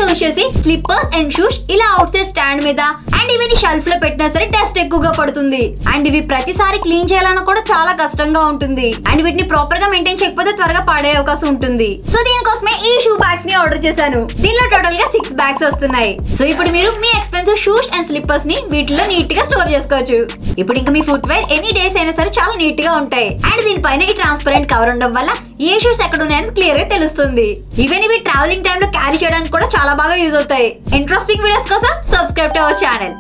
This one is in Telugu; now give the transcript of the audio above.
యూజ్ చేసి స్లిప్పర్స్ అండ్ షూస్ ఇలా అవుట్ సైడ్ స్టాండ్ మీద అండ్ ఇవన్నీ షెల్ఫ్ లో పెట్టినా సరే డస్ట్ ఎక్కువగా పడుతుంది అండ్ ఇవి ప్రతిసారి క్లీన్ చేయాలన్నా కూడా చాలా కష్టంగా ఉంటుంది అండ్ వీటిని ప్రాపర్ గా మెయింటైన్ చేయకపోతే త్వరగా పాడే అవకాశం ఉంటుంది సో దీనికోసమే ఈ షూ బ్యాగ్స్ ని ఆర్డర్ చేశాను దీనిలో టోటల్ గా సిక్స్ బ్యాగ్స్ వస్తున్నాయి సో ఇప్పుడు మీరు మీ ఎక్స్పెన్సివ్ షూస్ అండ్ స్లిప్పర్స్ ని వీటిలో నీట్ గా స్టోర్ చేసుకోవచ్చు ఇప్పుడు ఇంకా మీ ఫుట్ వేర్ ఎనీ డేస్ అయినా సరే చాలా నీట్ గా ఉంటాయి అండ్ దీనిపైన ఈ ట్రాన్స్పరెంట్ కవర్ ఉండడం వల్ల ఏ షూస్ ఎక్కడ ఉన్నాయని క్లియర్ గా తెలుస్తుంది ఈవెన్ ఇవి ట్రావెలింగ్ టైంలో క్యారీ చేయడానికి కూడా చాలా బాగా యూజ్ అవుతాయి ఇంట్రెస్టింగ్ వీడియోస్ కోసం సబ్స్క్రైబ్ టు అవర్ ఛానల్